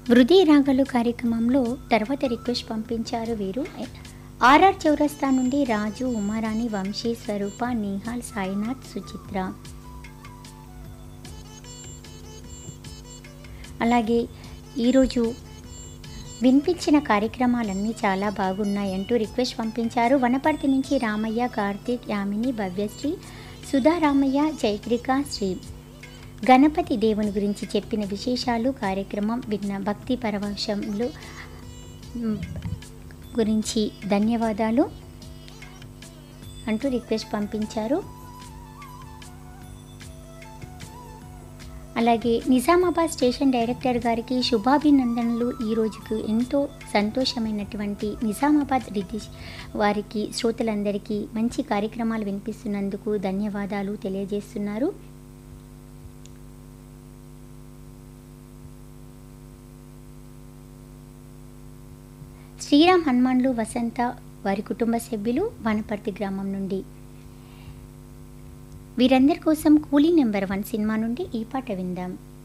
వృద్ధి రాగలు కార్యక్రమంలో తర్వాత రిక్వెస్ట్ పంపించారు వీరు ఆర్ఆర్ చౌరస్తా నుండి రాజు ఉమారాణి వంశీ స్వరూప నిహాల్ సాయినాథ్ సుచిత్ర అలాగే ఈరోజు వినిపించిన కార్యక్రమాలన్నీ చాలా బాగున్నాయంటూ రిక్వెస్ట్ పంపించారు వనపర్తి నుంచి రామయ్య కార్తీక్ యామిని భవ్యశ్రీ సుధా రామయ్య చైత్రిక శ్రీ గణపతి దేవుని గురించి చెప్పిన విశేషాలు కార్యక్రమం విన్న భక్తి పరవశంలో మ్, గురించి ధన్యవాదాలు అంటూ రిక్వెస్ట్ పంపించారు అలాగే నిజామాబాద్ స్టేషన్ డైరెక్టర్ గారికి శుభాభినందనలు ఈ రోజుకు ఎంతో సంతోషమైనటువంటి నిజామాబాద్ రిద్ధి వారికి శ్రోతలందరికీ మంచి కార్యక్రమాలు వినిపిస్తున్నందుకు ధన్యవాదాలు తెలియజేస్తున్నారు శ్రీరామ్ హనుమాన్లు వసంత వారి కుటుంబ సభ్యులు వనపర్తి గ్రామం నుండి వీరందరి కోసం కూలీ నెంబర్ వన్ సినిమా నుండి ఈ పాట విందాం